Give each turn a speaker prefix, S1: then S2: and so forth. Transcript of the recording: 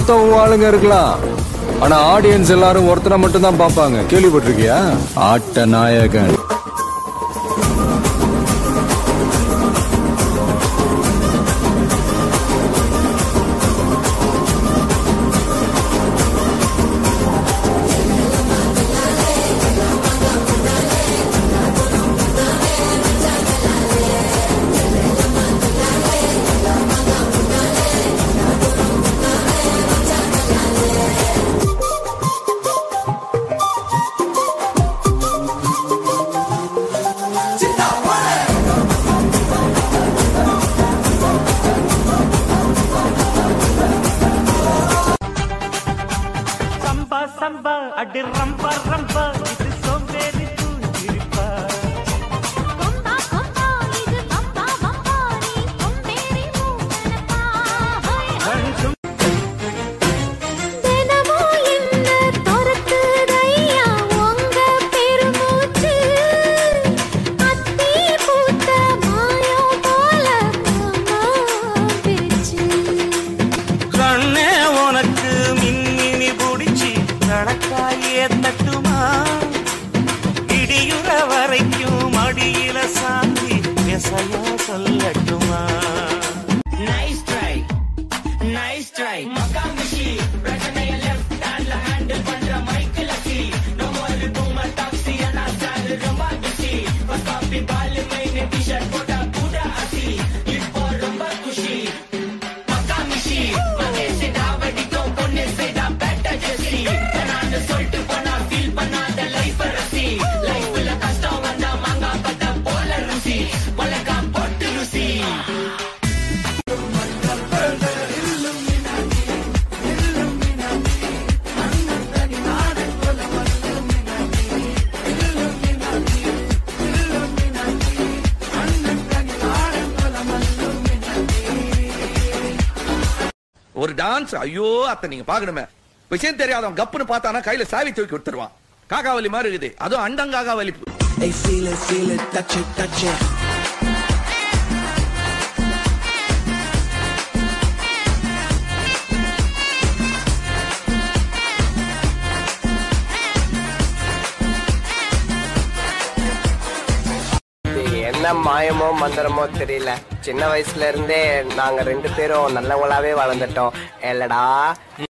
S1: ஒருத்தன் உன் ஆளுங்க இருக்கலாம் ஆனா ஆடியன்ஸ் எல்லாரும் ஒருத்தனை மட்டும் தான் பாப்பாங்க கேள்விப்பட்டிருக்கியா ஆட்ட நாயகன்
S2: சம்பா சம்பா அடி ரம்பா ரம்பா இது சோம்பேறி தூங்கிருப்பா
S3: கொம்பா கொம்பா இது வம்பா வம்பா நீ கொம்பேறி மூக்கனப்பா ஹோய் ஹோய் தினமும் என்ன துரத்துதையா உங்க பெருமூச்சு அத்தி பூத்த மாயம் போல மாமா பிரிச்சு
S2: கண்ணே உனக்கு மின்மினி புடிச்சு கணக்காயே தட்டுமா இடியுற வரைக்கும் மடியில சாந்தி எசையா சொல்லட்டுமா நைஸ் ட்ரை நைஸ் ட்ரை
S4: ஒரு டான்ஸ் ஐயோ அத்தை நீங்க பாக்கணுமே விஷயம் தெரியாதவன் கப்புன்னு பார்த்தானா கையில சாவி தூக்கி கொடுத்துருவான் காக்காவலி மாதிரி இருக்குது அதுவும் அண்டங்காகாவலி
S5: Hey, feel it, feel it, touch it, touch it.
S6: இது என்ன மாயமோ மந்திரமோ தெரியல சின்ன வயசுல இருந்தே நாங்க ரெண்டு பேரும் நல்லவங்களாவே வளர்ந்துட்டோம் இல்லடா